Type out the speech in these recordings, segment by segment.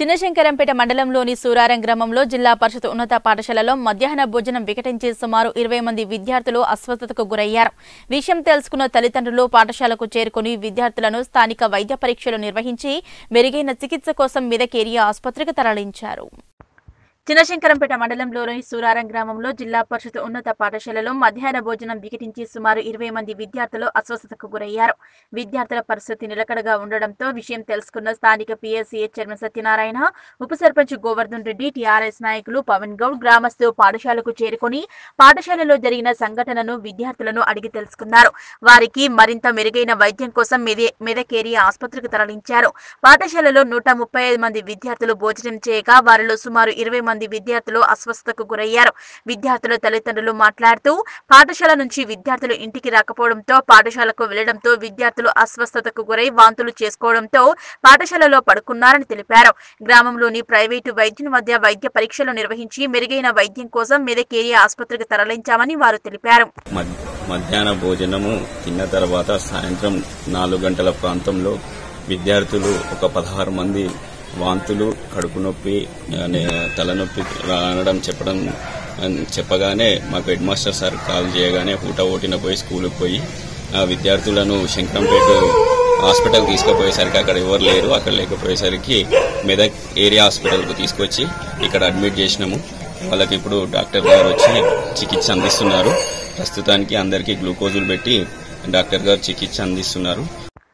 చిన్నశంకరంపేట మండలంలోని సూరారం గ్రామంలో జిల్లా పరిషత్ ఉన్నత పాఠశాలలో మధ్యాహ్న భోజనం వికటించి సుమారు ఇరవై మంది విద్యార్థులు అస్వస్థతకు గురయ్యారు విషయం తెలుసుకున్న తల్లిదండ్రులు పాఠశాలకు చేరుకుని విద్యార్థులను స్థానిక వైద్య పరీక్షలు నిర్వహించి మెరుగైన చికిత్స కోసం మెదకేరియా ఆసుపత్రికి తరలించారు చిన్నశంకరంపేట మండలంలోని సూరారం గ్రామంలో జిల్లా పరిషత్ ఉన్నత పాఠశాలలో మధ్యాహ్న భోజనం వికటించి సుమారు ఇరవై మంది విద్యార్థులు అస్వస్థతకు గురయ్యారు విద్యార్థుల పరిస్థితి నిలకడగా ఉండడంతో విషయం తెలుసుకున్న స్థానిక పిఎస్సీఏ చైర్మన్ సత్యనారాయణ ఉప సర్పంచ్ గోవర్ధన్ రెడ్డి టీఆర్ఎస్ నాయకులు పవన్ గౌడ్ గ్రామస్తులు పాఠశాలకు చేరుకుని పాఠశాలలో జరిగిన సంఘటనను విద్యార్థులను అడిగి తెలుసుకున్నారు వారికి మరింత మెరుగైన వైద్యం కోసం మెదే మెదకేరియా ఆసుపత్రికి తరలించారు పాఠశాలలో నూట ముప్పై ఐదు మంది విద్యార్థులు భోజనం చేయగా వారిలో సుమారు ఇరవై మంది విద్యార్థులు అస్వస్థతకు గురయ్యారు విద్యార్థుల తల్లిదండ్రులు మాట్లాడుతూ పాఠశాల నుంచి విద్యార్థులు ఇంటికి రాకపోవడంతో పాఠశాలకు వెళ్లడంతో విద్యార్థులు అస్వస్థతకు గురై వాంతులు చేసుకోవడంతో పాఠశాలలో పడుకున్నారని తెలిపారు గ్రామంలోని ప్రైవేటు వైద్యుని మధ్య వైద్య పరీక్షలు నిర్వహించి మెరుగైన వైద్యం కోసం మెదకేరియా ఆసుపత్రికి తరలించామని వారు తెలిపారు మద్- మధ్యాహ్న భోజనము తిన్న తర్వాత సాయంత్రం నాలుగు గంటల ప్రాంతంలో విద్యార్థులు ఒక పదహారు మంది వాంతులు కడుపు నొప్పి ఆ, నే- తలనొప్పి రానడం చెప్పడం ఆ, చెప్పగానే మాకు హెడ్ మాస్టర్ సార్ కాల్ చేయగానే హూట ఓటిన పోయి స్కూల్కి పోయి ఆ విద్యార్థులను శంకరంపేట హాస్పిటల్ తీసుకుపోయేసరికి అక్కడ ఎవరు లేరు అక్కడ లేకపోయేసరికి మెదక్ ఏరియా హాస్పిటల్కు తీసుకొచ్చి ఇక్కడ అడ్మిట్ చేసినాము వాళ్ళకి ఇప్పుడు డాక్టర్ గారు వచ్చి చికిత్స అందిస్తున్నారు ప్రస్తుతానికి అందరికీ గ్లూకోజులు పెట్టి డాక్టర్ గారు చికిత్స అందిస్తున్నారు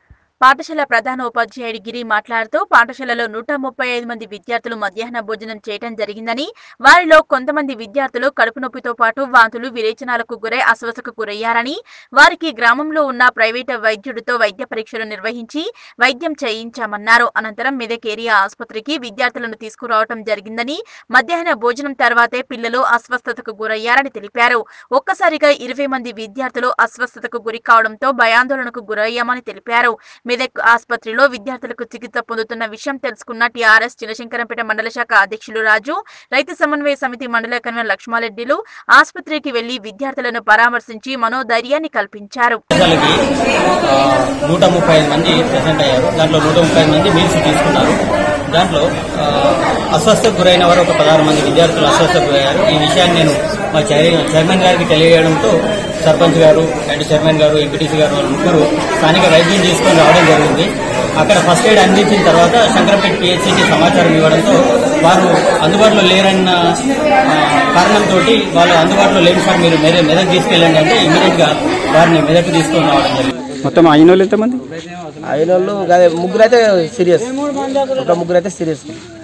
పాఠశాల ప్రధాన ఉపాధ్యాయుడు గిరి మాట్లాడుతూ పాఠశాలలో నూట ముప్పై ఐదు మంది విద్యార్థులు మధ్యాహ్న భోజనం చేయడం జరిగిందని వారిలో కొంతమంది విద్యార్థులు కడుపు నొప్పితో పాటు వాంతులు విరేచనాలకు గురై అస్వస్థకు గురయ్యారని వారికి గ్రామంలో ఉన్న ప్రైవేటు వైద్యుడితో వైద్య పరీక్షలు నిర్వహించి వైద్యం చేయించామన్నారు అనంతరం మెదక్ ఏరియా ఆసుపత్రికి విద్యార్థులను తీసుకురావడం జరిగిందని మధ్యాహ్న భోజనం తర్వాతే పిల్లలు అస్వస్థతకు గురయ్యారని తెలిపారు ఒక్కసారిగా ఇరవై మంది విద్యార్థులు అస్వస్థతకు గురి కావడంతో భయాందోళనకు గురయ్యామని తెలిపారు మెదక్ ఆసుపత్రిలో విద్యార్థులకు చికిత్స పొందుతున్న విషయం తెలుసుకున్న టీఆర్ఎస్ చిన్నశంకరంపేట మండల శాఖ అధ్యక్షులు రాజు రైతు సమన్వయ సమితి మండల కన్వీనర్ లక్ష్మారెడ్డిలు ఆసుపత్రికి వెళ్లి విద్యార్థులను పరామర్శించి మనోధైర్యాన్ని కల్పించారు పాఠశాలకి ఆ, నూట ముప్పై ఐదు మంది ప్రెసెంట్ అయ్యారు దాంట్లో నూట ముప్పై ఐదు మంది మీల్స్ తీసుకున్నారు దాంట్లో ఆ, అస్వస్థకు గురైన వారు ఒక పదహారు మంది విద్యార్థులు అస్వస్థకు గురయ్యారు ఈ విషయాన్ని నేను మా చైర్- చైర్మన్ గారికి తెలియజేయడంతో సర్పంచ్ గారు అండ్ చైర్మన్ గారు ఎంపీటీసీ గారు వాళ్ళు ముగ్గురు స్థానిక వైద్యం తీసుకొని రావడం జరిగింది అక్కడ ఫస్ట్ ఎయిడ్ అందించిన తర్వాత శంకరపేట పిహెచ్సికి సమాచారం ఇవ్వడంతో వారు అందుబాటులో లేరన్న ఆ, కారణంతో వాళ్ళు అందుబాటులో లేని సార్ మీరు మెద మెదక్ తీసుకెళ్ళండి అంటే ఇమీడియట్ గా వారిని మెదక్ తీసుకొని రావడం జరిగింది మొత్తం అయిన వాళ్ళు ఎంతమంది అయిన వాళ్ళు అదే ముగ్గురు అయితే సీరియస్ ఒక ముగ్గురు అయితే సీరియస్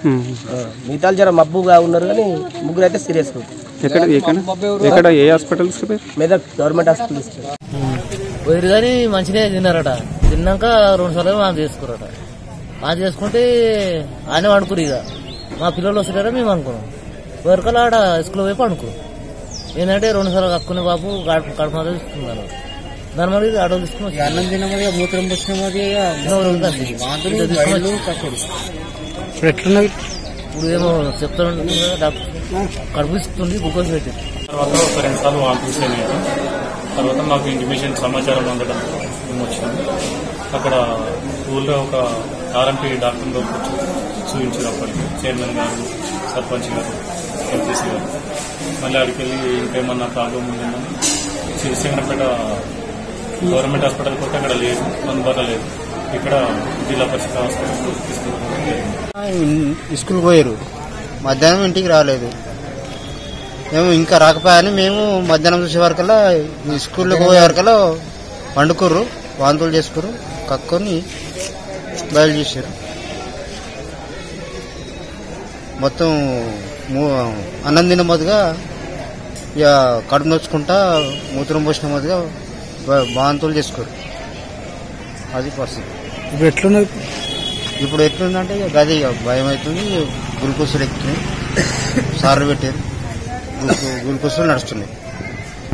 మిగతా జర మబ్బుగా ఉన్నారు కానీ ముగ్గురు అయితే సీరియస్ ఎక్కడ ఎక్కడ ఎక్కడ ఏ హాస్పిటల్స్ పేరు మెదక్ గవర్నమెంట్ హాస్పిటల్ తీసుకెళ్ళి పోయిరు కానీ మంచిగా తిన్నారట తిన్నాక రెండు సార్లు వాంతి చేసుకురట వాంతి చేసుకుంటే ఆయన అనుకురు ఇక మా పిల్లలు వస్తున్నారా మేము అనుకున్నాం వరకలు ఆడ స్కూల్ పోయి పండుకున్నాం ఏంటంటే రెండు సార్లు కక్కునే బాబు కడుపు కడుపు మీద ఇస్తున్నారు దాని మరి ఆటో తీసుకుని వచ్చి అన్నం తినమది మూత్రం పుచ్చినమది ఇప్పుడు ఏమో చెప్తాను డాక్టర్ కడుపు ఇస్తుంది గ్లూకోజ్ పెట్టి తర్వాత ఒక రెండు సార్లు వాంతులు చేయలేదు తర్వాత మాకు ఇంటిమేషన్ సమాచారం అందడంతో మేము వచ్చాము అక్కడ ఊళ్ళో ఒక ఆర్ఎంపీ డాక్టర్ వచ్చి చూపించారు అప్పటికి చైర్మన్ గారు సర్పంచ్ గారు ఎంపీసీ గారు మళ్ళీ అక్కడికి వెళ్ళి ఇంకేమన్నా ప్రాబ్లం ఉందని శ్రీశంకరపేట గవర్నమెంట్ హాస్పిటల్ కొట్టి అక్కడ లేదు అందుబాటులో లేదు ఇక్కడ జిల్లా పరిషత్ హాస్పిటల్ తీసుకెళ్ళడం జరిగింది స్కూల్ పోయారు మధ్యాహ్నం ఇంటికి రాలేదు మేము ఇంకా రాకపోయాని మేము మధ్యాహ్నం చూసే వరకల్లా ఈ స్కూల్కి పోయే వరకల్లా వండుకుర్రు వాంతులు చేసుకుర్రు కక్కొని బయలు చేశారు మొత్తం మూ- అన్నం తిన్న మొదలుగా ఇక కడుపు నొచ్చుకుంటా మూత్రం పోసిన మొదలుగా బ- వాంతులు చేసుకోరు అది పరిస్థితి ఇప్పుడు ఎట్లున్నది ఇప్పుడు ఎట్లుందంటే ఇక గది ఇక భయం అవుతుంది గ్లూకోజులు ఎక్కుతున్నాయి సార్లు పెట్టారు గ్లూకో- గ్లూకోజులు నడుస్తున్నాయి